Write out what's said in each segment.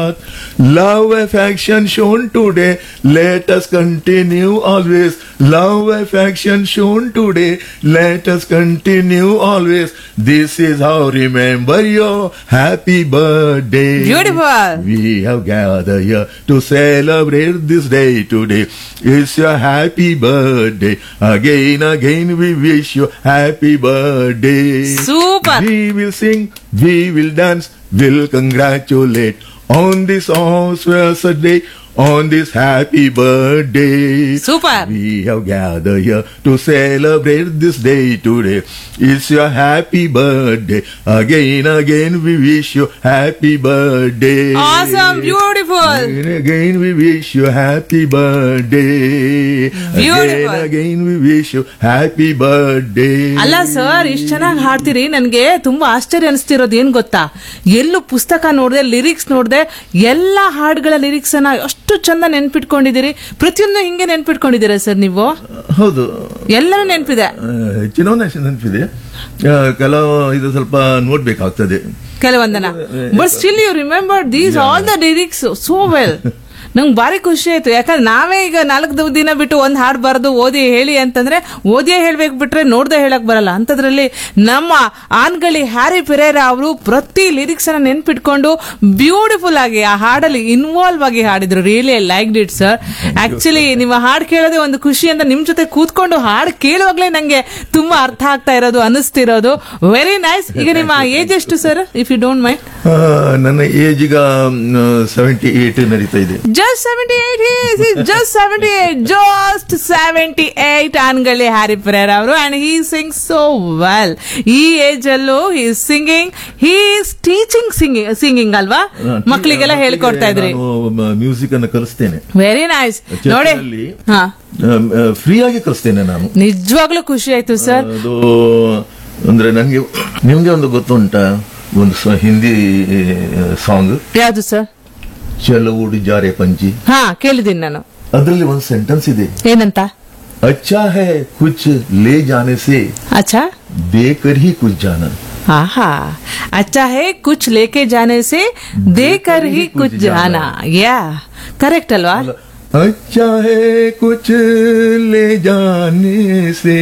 Love affection shown today, let us continue always. Love affection shown today, let us continue always. This is how remember your happy birthday. Beautiful. We have gathered here to celebrate this day today. It's your happy birthday. Again, again, we wish you happy birthday. Super. We will sing, we will dance, we'll congratulate on this auspicious day, on this happy birthday. Super. We have gathered here to celebrate this day today. It's your happy birthday. Again, again, we wish you happy birthday. Awesome, beautiful. Again, again, we wish you happy birthday. Beautiful. Again, again, we wish you happy birthday. ಅಲ್ಲ sir ಇಷ್ಟ ಚೆನ್ನಾಗಿ ಹಾಡ್ತೀರಿ ನನ್ಗೆ ತುಂಬಾ ಆಶ್ಚರ್ಯ ಅನಿಸ್ತಿರೋದು ಏನ್ ಗೊತ್ತಾ ಎಲ್ಲೂ ಪುಸ್ತಕ ನೋಡ್ದೆ ಲಿರಿಕ್ಸ್ ನೋಡ್ದೆ ಎಲ್ಲಾ ಹಾಡುಗಳ ಲಿರಿಕ್ಸ್ ಅನ್ನ ಅಷ್ಟು ಚಂದ ನೆನ್ಪಿಟ್ಕೊಂಡಿದ್ದೀರಿ ಪ್ರತಿಯೊಂದು ಹಿಂಗೆ ನೆನ್ಪಿಟ್ಕೊಂಡಿದ್ದೀರಾ ಸರ್ ನೀವು ಹೌದು ಎಲ್ಲರೂ ನೆನ್ಪಿದೆ ಆ, ಹೆಚ್ಚಿನವನ್ನ ನೆನಪಿದೆ ಆ, ಕೆಲವು ಇದು ಸ್ವಲ್ಪ ನೋಡ್ಬೇಕಾಗ್ತದೆ ಕೆಲವೊಂದನ but still you remember these all the lyrics so well ನಂಗೆ ಭಾರಿ ಖುಷಿ ಆಯ್ತು ಯಾಕಂದ್ರೆ ನಾವೇ ಈಗ ನಾಲ್ಕು ದಿನ ಬಿಟ್ಟು ಒಂದ್ ಹಾಡು ಬರೆದು ಓದಿ ಹೇಳಿ ಅಂತಂದ್ರೆ ಓದಿಯೇ ಹೇಳ್ಬೇಕು ಬಿಟ್ರೆ ನೋಡ್ದೆ ಹೇಳಕ್ ಬರಲ್ಲ ಅಂತದ್ರಲ್ಲಿ ನಮ್ಮ ಆನ್ಗಳಿ ಹ್ಯಾರಿ ಪೆರೇರಾ ಅವರು ಪ್ರತಿ ಲಿರಿಕ್ಸ್ ಅನ್ನ ನೆನ್ಪಿಟ್ಕೊಂಡು ಬ್ಯೂಟಿಫುಲ್ ಆಗಿ ಆ ಹಾಡಲ್ಲಿ ಇನ್ವಾಲ್ವ್ ಆಗಿ ಹಾಡಿದ್ರು really like it sir actually ನಿಮ್ಮ ಹಾಡು ಕೇಳೋದೇ ಒಂದು ಖುಷಿ ಅಂತ ನಿಮ್ ಜೊತೆ ಕೂತ್ಕೊಂಡು ಹಾಡು ಕೇಳುವಾಗ್ಲೇ ನಂಗೆ ತುಂಬಾ ಅರ್ಥ ಆಗ್ತಾ ಇರೋದು ಅನಿಸ್ತಿರೋದು ವೆರಿ ನೈಸ್ ಈಗ ನಿಮ್ಮ ಏಜ್ ಎಷ್ಟು sir if you don't mind ಆ, ನನ್ನ ಏಜ್ ಈಗ ಸೆವೆಂಟಿ ಏಟ್ ನಡೀತಾ ಇದೆ just seventy eight just seventy eight just seventy eight ಅನ್ಗಳಿ ಹ್ಯಾರಿ ಪೆರೇರ್ ಅವರು and he sing so well ಈ ಏಜ್ ಅಲ್ಲೂ he singing he is teaching singing singing ಅಲ್ವಾ ಮಕ್ಕಳಿಗೆಲ್ಲ ಹೇಳ್ಕೊಡ್ತಾ ಇದ್ರಿ ಮ್ಯೂಸಿಕ್ ಅನ್ನು ಕಲಿಸ್ತೇನೆ ವೆರಿ ನೈಸ್ ನೋಡಿ ಚರ್ಚ್ನಲ್ಲಿ ಹಾ ಫ್ರೀ ಆಗಿ ಕಲಿಸ್ತೇನೆ ನಾನು ನಿಜವಾಗ್ಲೂ ಖುಷಿ ಆಯ್ತು ಸರ್ ಅದು ಅಂದ್ರೆ ನನಗೆ ನಿಮ್ಗೆ ಒಂದು ಗೊತ್ತುಂಟಾ ಒಂದು ಸ- ಹಿಂದಿ ಸಾಂಗ್ ಯಾವ್ದು ಸರ್ ಚಲವುಡು ಜಾರೆ ಪಂಚಿ ಹಾ ಕೇಳಿದೀನಿ ನಾನು ಅದರಲ್ಲಿ ಒಂದು ಸೆಂಟೆನ್ಸ್ ಇದೆ ಏನಂತ अच्छा है कुछ ले जाने से ಅಚ್ಚಾ देकर ही कुछ जाना आहा अच्छा है कुछ लेके जाने से देकर ही कुछ जाना या करेक्ट अल्वा अच्छा है कुछ ले जाने से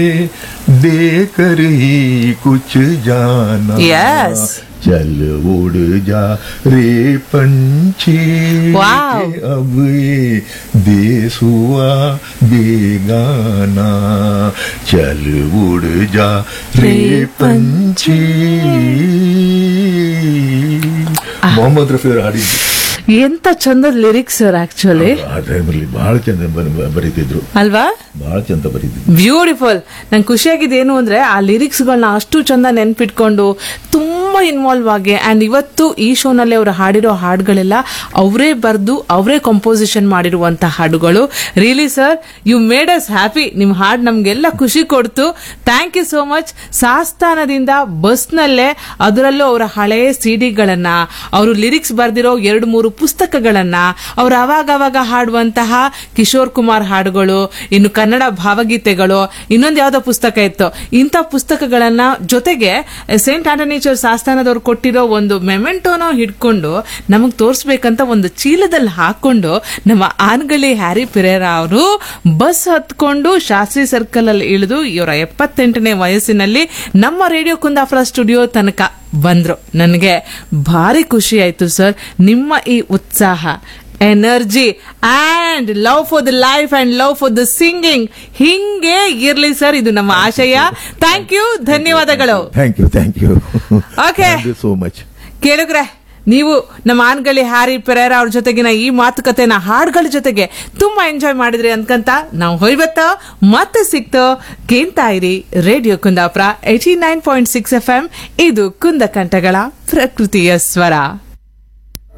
देकर ही कुछ जाना Yes. चल उड़ जा रे पंछी Wow. के अब ये देश हुआ बेगाना चल उड़ जा रे रे पंछी ಮೊಹಮ್ಮದ್ ರಫಿ ಅವರು ಹಾಡಿದ್ದು ಎಂತ ಚಂದದ ಲಿರಿಕ್ಸ್ ಸರ್ ಆಕ್ಚುಲಿ ಆ ಟೈಮಲ್ಲಿ ಬಹಳ ಚಂದ ಬರ- ಬರೀತಿದ್ರು ಅಲ್ವಾ ಬಹಳ ಚಂದ ಬರೀತಿದ್ರು ಬ್ಯೂಟಿಫುಲ್ ನಂಗೆ ಖುಷಿಯಾಗಿದೆ ಏನು ಅಂದ್ರೆ ಆ ಲಿರಿಕ್ಸ್ಗಳನ್ನ ಅಷ್ಟು ಚಂದ ನೆನ್ಪಿಟ್ಕೊಂಡು ತುಂಬಾ ಇನ್ವಾಲ್ವ್ ಆಗಿ ಅಂಡ್ ಇವತ್ತು ಈ ಶೋನಲ್ಲಿ ಅವರು ಹಾಡಿರೋ ಹಾಡುಗಳೆಲ್ಲ ಅವರೇ ಬರೆದು ಅವರೇ ಕಂಪೋಸಿಷನ್ ಮಾಡಿರುವಂತ ಹಾಡುಗಳು really sir you made us happy ನಿಮ್ ಹಾಡು ನಮ್ಗೆಲ್ಲ ಖುಷಿ ಕೊಡ್ತು ಥ್ಯಾಂಕ್ ಯು ಸೋ ಮಚ್ ಸಾಸ್ತಾನದಿಂದ ಬಸ್ನಲ್ಲೇ ಅದರಲ್ಲೂ ಅವರ ಹಳೆಯ ಸಿಡಿಗಳನ್ನ ಅವರು ಲಿರಿಕ್ಸ್ ಬರೆದಿರೋ ಎರಡು ಮೂರು ಪುಸ್ತಕಗಳನ್ನ ಅವರು ಅವಾಗ ಅವಾಗ ಹಾಡುವಂತಹ ಕಿಶೋರ್ ಕುಮಾರ್ ಹಾಡುಗಳು ಇನ್ನು ಕನ್ನಡ ಭಾವಗೀತೆಗಳು ಇನ್ನೊಂದು ಯಾವ್ದೋ ಪುಸ್ತಕ ಇತ್ತು ಇಂಥ ಪುಸ್ತಕಗಳನ್ನ ಜೊತೆಗೆ ಸೇಂಟ್ ಆಂಟನಿ ಚರ್ಚ್ ಆಸ್ಥಾನದವ್ರು ಕೊಟ್ಟಿರೋ ಒಂದು ಮೆಮೆಂಟೋನ ಹಿಡ್ಕೊಂಡು ನಮಗ್ ತೋರಿಸ್ಬೇಕಂತ ಒಂದು ಚೀಲದಲ್ಲಿ ಹಾಕೊಂಡು ನಮ್ಮ ಆನ್ಗಳಿ ಹ್ಯಾರಿ ಪಿರೇರಾ ಅವರು ಬಸ್ ಹತ್ಕೊಂಡು ಶಾಸ್ತ್ರಿ ಸರ್ಕಲ್ ಅಲ್ಲಿ ಇಳಿದು ಇವರ ಎಪ್ಪತ್ತೆಂಟನೇ ವಯಸ್ಸಿನಲ್ಲಿ ನಮ್ಮ ರೇಡಿಯೋ ಕುಂದಾಪುರ ಸ್ಟುಡಿಯೋ ತನಕ ಬಂದ್ರು ನನಗೆ ಭಾರಿ ಖುಷಿ ಆಯ್ತು ಸರ್ ನಿಮ್ಮ ಈ ಉತ್ಸಾಹ energy and love for the life and love for the singing ಹಿಂಗೆ ಇರ್ಲಿ ಸರ್ ಇದು ನಮ್ಮ ಆಶಯ ಥ್ಯಾಂಕ್ ಯು ಧನ್ಯವಾದಗಳು thank you thank you Okay. Thank you so much ಕೇಳಿದ್ರೆ ನೀವು ನಮ್ಮ ಆನ್ಗಳಿ ಹ್ಯಾರಿ ಪೆರೇರಾ ಅವ್ರ ಜೊತೆಗಿನ ಈ ಮಾತುಕತೆನ ಹಾಡುಗಳ ಜೊತೆಗೆ ತುಂಬಾ ಎಂಜಾಯ್ ಮಾಡಿದ್ರಿ ಅನ್ಕಂತ ನಾವು ಹೊಯ್ಬತ್ತ ಮತ್ತೆ ಸಿಕ್ತೋ ಕೇಳ್ತಾ ಇರಿ radio Kundapura eighty nine point six F M ಇದು ಕುಂದ ಕಂಠಗಳ ಪ್ರಕೃತಿಯ ಸ್ವರ